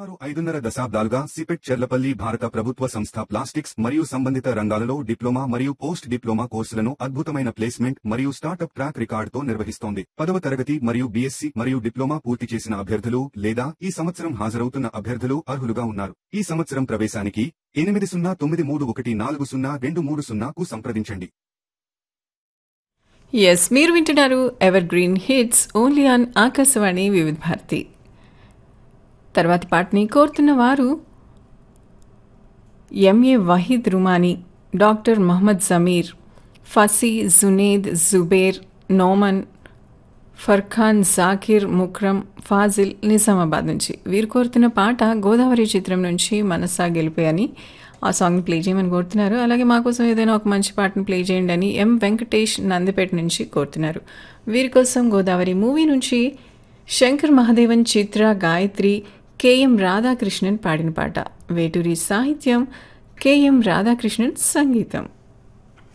సుమారు ఐదున్నర దశాబ్దాలుగా సిపెట్ చెర్లపల్లి భారత ప్రభుత్వ సంస్థ ప్లాస్టిక్స్ మరియు సంబంధిత రంగాలలో డిప్లొమా మరియు పోస్ట్ డిప్లొమా కోర్సులను అద్భుతమైన ప్లేస్మెంట్ మరియు స్టార్టప్ ట్రాక్ రికార్డుతో నిర్వహిస్తోంది పదవ తరగతి మరియు బీఎస్సీ మరియు డిప్లొమా పూర్తి చేసిన అభ్యర్థులు లేదా ఈ సంవత్సరం హాజరవుతున్న అభ్యర్థులు అర్హులుగా ఉన్నారు ఈ సంవత్సరం ప్రవేశానికి ఎనిమిది సున్నా తొమ్మిది మూడు ఒకటి నాలుగు సున్నా రెండు మూడు సున్నాకు సంప్రదించండి ఎస్ మీరు వింటున్నారు evergreen hits only on Akashvani Vividh Bharati తర్వాతి పాటని కోరుతున్న వారు ఎంఏ వహీద్ రుమానీ డాక్టర్ మహమ్మద్ జమీర్ ఫసీ జునేద్ జుబేర్ నోమన్ ఫర్ఖాన్ జాకిర్ ముక్రమ్ ఫాజిల్ నిజామాబాద్ నుంచి వీరు కోరుతున్న పాట గోదావరి చిత్రం నుంచి మనసా గెలిపే అని ఆ సాంగ్ని ప్లే చేయమని కోరుతున్నారు అలాగే మా కోసం ఏదైనా ఒక మంచి పాటను ప్లే చేయండి అని ఎం వెంకటేష్ నందిపేట నుంచి కోరుతున్నారు వీరి కోసం గోదావరి మూవీ నుంచి శంకర్ మహాదేవన్ చిత్ర గాయత్రి కెఎం రాధాకృష్ణన్ పాడిన పాట వేటూరి సాహిత్యం కెఎం రాధాకృష్ణన్ సంగీతం